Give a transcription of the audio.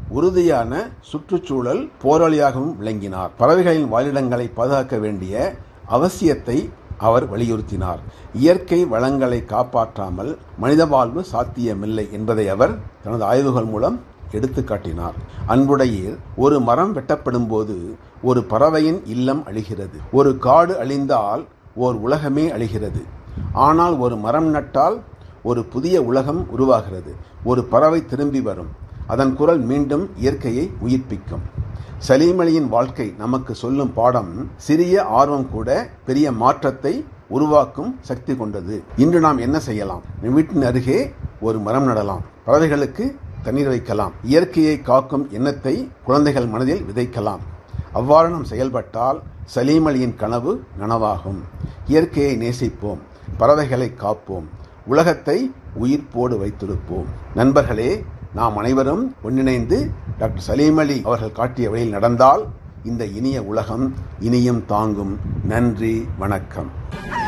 உறுதியான சுற்றுச்சூழல் போராளியாகவும் விளங்கினார் பறவைகளின் வாழிடங்களை பாதுகாக்க வேண்டிய அவசியத்தை அவர் வலியுறுத்தினார் இயற்கை வளங்களை காப்பாற்றாமல் மனித வாழ்வு சாத்தியமில்லை என்பதை அவர் தனது ஆய்வுகள் மூலம் எடுத்து காட்டினார் அன்புடையீர் ஒரு மரம் வெட்டப்படும் போது ஒரு பறவையின் இல்லம் அழிகிறது ஒரு காடு அழிந்தால் ஓர் உலகமே அழிகிறது ஆனால் ஒரு மரம் நட்டால் ஒரு புதிய உலகம் உருவாகிறது ஒரு பறவை திரும்பி வரும் அதன் குரல் மீண்டும் இயற்கையை உயிர்ப்பிக்கும் சலீமலியின் வாழ்க்கை நமக்கு சொல்லும் பாடம் சிறிய ஆர்வம் கூட பெரிய மாற்றத்தை உருவாக்கும் சக்தி கொண்டது இன்று நாம் என்ன செய்யலாம் நம் வீட்டின் அருகே ஒரு மரம் நடலாம் பறவைகளுக்கு தண்ணீர் வைக்கலாம் இயற்கையை காக்கும் எண்ணத்தை குழந்தைகள் மனதில் விதைக்கலாம் அவ்வாறு நாம் செயல்பட்டால் சலீமலியின் கனவு நனவாகும் இயற்கையை நேசிப்போம் பறவைகளை காப்போம் உலகத்தை உயிர்ப்போடு வைத்திருப்போம் நண்பர்களே நாம் அனைவரும் ஒன்றிணைந்து டாக்டர் சலீம் அலி அவர்கள் காட்டிய வழியில் நடந்தால் இந்த இனிய உலகம் இனியும் தாங்கும் நன்றி வணக்கம்